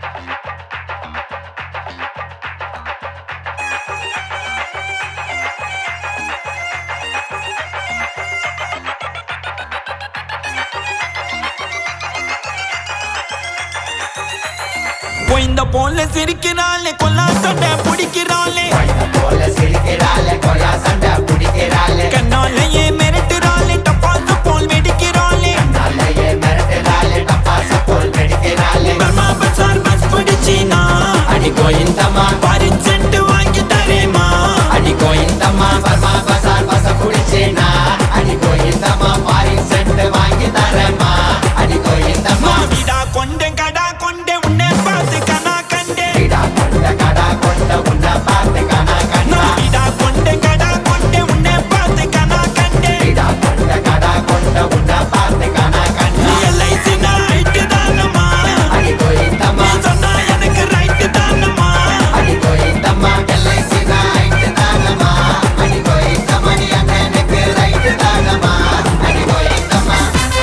பொய்ந்த போல சிரிக்கிறாளே கொல்லா சண்டை பிடிக்கிறாளே போல சிரிக்கிறாளே கொலா சண்டை பிடிக்கிறாளே கண்ணாலேயே மிரட்டுறாளே டப்பாசு போல் வெடிக்கிறாளே நல்லையே மிரட்டுறாளே டப்பாச போல் வெடிக்கிறாளே பர்மா பசார் பஸ் பிடிச்சினா அடி கோயிந்தம்மா பாரின் சென்ட் வாங்கி தரேமா அடி கோயிந்தம்மா பர்மா பசார் பச குடிச்சேனா அடி கோயிந்தம்மா பாரி சென்ட் வாங்கி தரேம்மா அடி கோயிந்தம்மா வீடா கொண்டே கடா கொண்டே உன்னை பார்த்து கனா கண்டே வீடா கொண்ட கடா கொண்ட உன்னை பார்த்து கனா கண்ணா நான் வீடா கொண்டே கடா கொண்டே உன்னை பார்த்து கனா கண்டே வீடா கொண்ட கடா கொண்ட உன்னை பார்த்து கனா கண்ணா எல்ஐசி ரைட்டு தானம்மா அடி கோயிந்தம்மா நீ சொன்னா எனக்கு ரைட்டு தானம்மா அடி கோயிந்தம்மா எல்ஐசி ரைட்டு தானம்மா அடி கோயிந்தம்மா நீ அண்ணனுக்கு ரைட்டு தானம்மா அடி கோயிந்தம்மா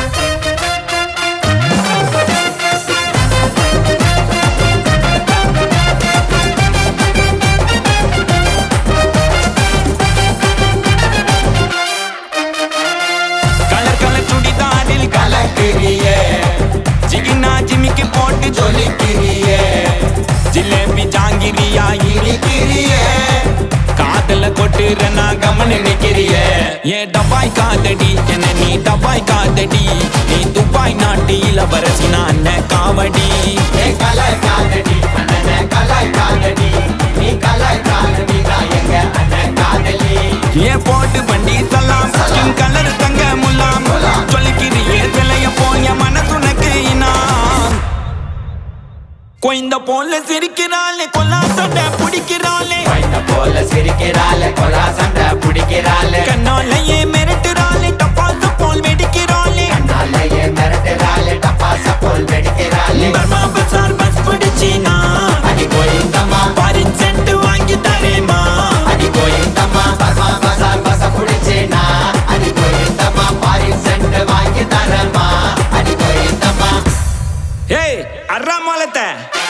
கலர் கலர் சுடிதாரில் கலக்கிறியே ஜிகினா ஜிமிக்கு போட்டு ஜொலி ஜொலிக்கிறியே ஜிலேபி ஜாங்கிரியா இனிக்கிறியே காதல கொட்டுற நான் கமனு நிக்கிறியே ஏ டபாய் காதடி என்ன நீ டபாய் காதடி நீ துபாய் நாட்டு இளவரசி நான் காவடி ஏ கலாய் காதடி அண்ணனே கலாய் காதடி நீ கலாய் காதடி தான் எங்க அண்ணன் காதலி ஏ போட்டு வண்டி சலாம் ஸ்கின் கலர் தங்க முலாம் சொல்லிக்கிறியே சிலைய போய மனசுனக்கு இனாம் கொய்ந்த போல சிரிக்கிறாளே கொல்லா சண்டை பிடிக்கிறாளே வைத்த போல சிரிக்கிறாளே கொலா சண்டை பிடிக்கிறாளே கண்ணாலேயே மிரட்டுறாளே டப்பாசு போல் வெடிக்கிறாளே கண்ணாலேயே மிரட்டுறாளே டப்பாச போல் வெடிக்கிறாளே பர்மா பசார் பஸ் பிடிச்சினா அடி கோயிந்தம்மா பாரின் சென்ட் வாங்கி தரேமா அடி கோயிந்தம்மா பர்மா பசார் பச புடிச்சேனா அடி கோயிந்தம்மா பாரி சென்ட் வாங்கி தரமா அடி கோயிந்தம்மா ஏய் அர்ரா மாலத்தை